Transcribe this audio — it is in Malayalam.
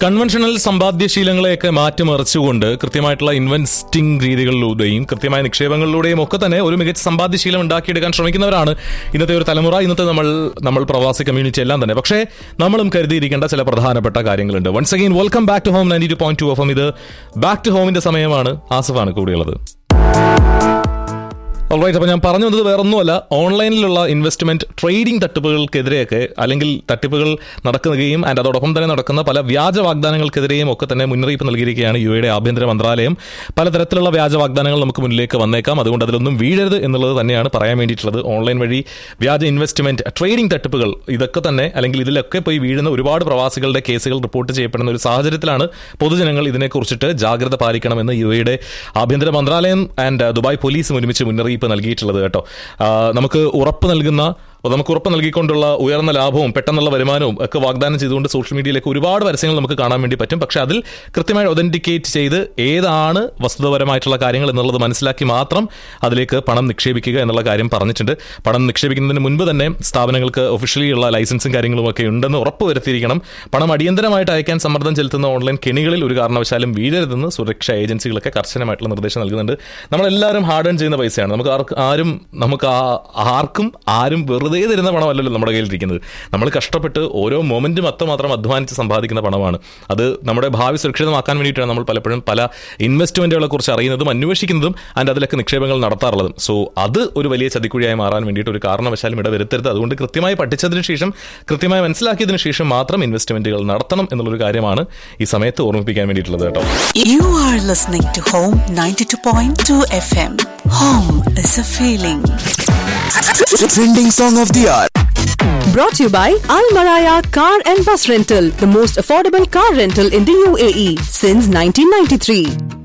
കൺവെൻഷണൽ സമ്പാദ്യശീലങ്ങളെയൊക്കെ മാറ്റിമറിച്ചുകൊണ്ട് കൃത്യമായിട്ടുള്ള ഇൻവെസ്റ്റിംഗ് രീതികളിലൂടെയും കൃത്യമായ നിക്ഷേപങ്ങളിലൂടെയും ഒക്കെ തന്നെ ഒരു മികച്ച സമ്പാദ്യശീലം ഉണ്ടാക്കിയെടുക്കാൻ ശ്രമിക്കുന്നവരാണ് ഇന്നത്തെ ഒരു തലമുറ ഇന്നത്തെ നമ്മൾ നമ്മൾ പ്രവാസി കമ്മ്യൂണിറ്റി എല്ലാം തന്നെ പക്ഷേ നമ്മളും കരുതിയിരിക്കേണ്ട ചില പ്രധാനപ്പെട്ട കാര്യങ്ങളുണ്ട് once again welcome back to home ninety two point two F M ഇത് ബാക്ക് ടു ഹോമിന്റെ സമയമാണ് ആസഫാണ് കൂടിയുള്ളത് ഓൾറൈറ്റ് അപ്പോൾ ഞാൻ പറഞ്ഞു വന്നത് വേറൊന്നുമല്ല ഓൺലൈനിലുള്ള ഇൻവെസ്റ്റ്മെന്റ് ട്രേഡിംഗ് തട്ടിപ്പുകൾക്കെതിരെയൊക്കെ അല്ലെങ്കിൽ തട്ടിപ്പുകൾ നടക്കുകയും ആൻഡ് അതോടൊപ്പം തന്നെ നടക്കുന്ന പല വ്യാജ വാഗ്ദാനങ്ങൾക്കെതിരെയും ഒക്കെ തന്നെ മുന്നറിയിപ്പ് നൽകിയിരിക്കുകയാണ് യു എയുടെ ആഭ്യന്തര മന്ത്രാലയം പലതരത്തിലുള്ള വ്യാജ വാഗ്ദാനങ്ങൾ നമുക്ക് മുന്നിലേക്ക് വന്നേക്കാം അതുകൊണ്ട് അതിലൊന്നും വീഴരുത് എന്നുള്ളത് തന്നെയാണ് പറയാൻ വേണ്ടിയിട്ടുള്ളത് ഓൺലൈൻ വഴി വ്യാജ ഇൻവെസ്റ്റ്മെന്റ് ട്രേഡിംഗ് തട്ടിപ്പുകൾ ഇതൊക്കെ തന്നെ അല്ലെങ്കിൽ ഇതിലൊക്കെ പോയി വീഴുന്ന ഒരുപാട് പ്രവാസികളുടെ കേസുകൾ റിപ്പോർട്ട് ചെയ്യപ്പെടുന്ന ഒരു സാഹചര്യത്തിലാണ് പൊതുജനങ്ങൾ ഇതിനെക്കുറിച്ചിട്ട് ജാഗ്രത പാലിക്കണമെന്ന് യു എയുടെ ആഭ്യന്തര മന്ത്രാലയം ആൻഡ് ദുബായ് പോലീസും ഒരുമിച്ച് മുന്നറിയിപ്പ് നൽകിയിട്ടുള്ളത് കേട്ടോ ആ, നമുക്ക് ഉറപ്പ് നൽകുന്ന നമുക്ക് ഉറപ്പ് നൽകിക്കൊണ്ടുള്ള ഉയർന്ന ലാഭവും പെട്ടെന്നുള്ള വരുമാനവും ഒക്കെ വാഗ്ദാനം ചെയ്തുകൊണ്ട് സോഷ്യൽ മീഡിയയിലേക്ക് ഒരുപാട് പരസ്യങ്ങൾ നമുക്ക് കാണാൻ വേണ്ടി പറ്റും പക്ഷെ അതിൽ കൃത്യമായി ഒതന്റിക്കേറ്റ് ചെയ്ത് ഏതാണ് വസ്തുതപരമായിട്ടുള്ള കാര്യങ്ങൾ എന്നുള്ളത് മനസ്സിലാക്കി മാത്രം അതിലേക്ക് പണം നിക്ഷേപിക്കുക എന്നുള്ള കാര്യം പറഞ്ഞിട്ടുണ്ട് പണം നിക്ഷേപിക്കുന്നതിന് മുൻപ് തന്നെ സ്ഥാപനങ്ങൾക്ക് ഒഫീഷ്യലി ഉള്ള ലൈസൻസും കാര്യങ്ങളും ഒക്കെ ഉണ്ടെന്ന് ഉറപ്പ് വരുത്തിയിരിക്കണം പണം അടിയന്തരമായിട്ട് അയക്കാൻ സമ്മർദ്ദം ചെലുത്തുന്ന ഓൺലൈൻ കെണികളിൽ ഒരു കാരണവശാലും വീഴരുതെന്ന് സുരക്ഷാ ഏജൻസികളൊക്കെ കർശനമായിട്ടുള്ള നിർദ്ദേശം നൽകുന്നുണ്ട് നമ്മളെല്ലാവരും ഹാർഡ് ഏൺ ചെയ്യുന്ന പൈസയാണ് നമുക്ക് ആർക്ക് ആരും നമുക്ക് ആ- ആർക്കും ആരും വെറുതെ തരുന്ന പണമല്ലല്ലോ നമ്മുടെ കയ്യിലിരിക്കുന്നത് നമ്മൾ കഷ്ടപ്പെട്ട് ഓരോ മൊമെന്റും അത്രമാത്രം അധ്വാനിച്ച് സമ്പാദിക്കുന്ന പണമാണ് അത് നമ്മുടെ ഭാവി സുരക്ഷിതമാക്കാൻ വേണ്ടിയിട്ടാണ് നമ്മൾ പലപ്പോഴും പല ഇൻവെസ്റ്റ്മെന്റുകളെ കുറിച്ച് അറിയുന്നതും അന്വേഷിക്കുന്നതും ആൻഡ് അതിലൊക്കെ നിക്ഷേപങ്ങൾ നടത്താറുള്ളതും സോ അത് ഒരു വലിയ ചതിക്കുഴിയായി മാറാൻ വേണ്ടിയിട്ട് ഒരു കാരണവശാലും ഇടവരുത്തരുത് അതുകൊണ്ട് കൃത്യമായി പഠിച്ചതിന് ശേഷം കൃത്യമായി മനസ്സിലാക്കിയതിനു ശേഷം മാത്രം ഇൻവെസ്റ്റ്മെന്റുകൾ നടത്തണം എന്നുള്ളൊരു കാര്യമാണ് ഈ സമയത്ത് ഓർമ്മിപ്പിക്കാൻ വേണ്ടിയിട്ടുള്ളത് കേട്ടോ You are listening to Home 92.2 FM. Home is a feeling. Trending song of the hour. Brought to you by Al Maraya Car and Bus Rental, the most affordable car rental in the UAE since 1993.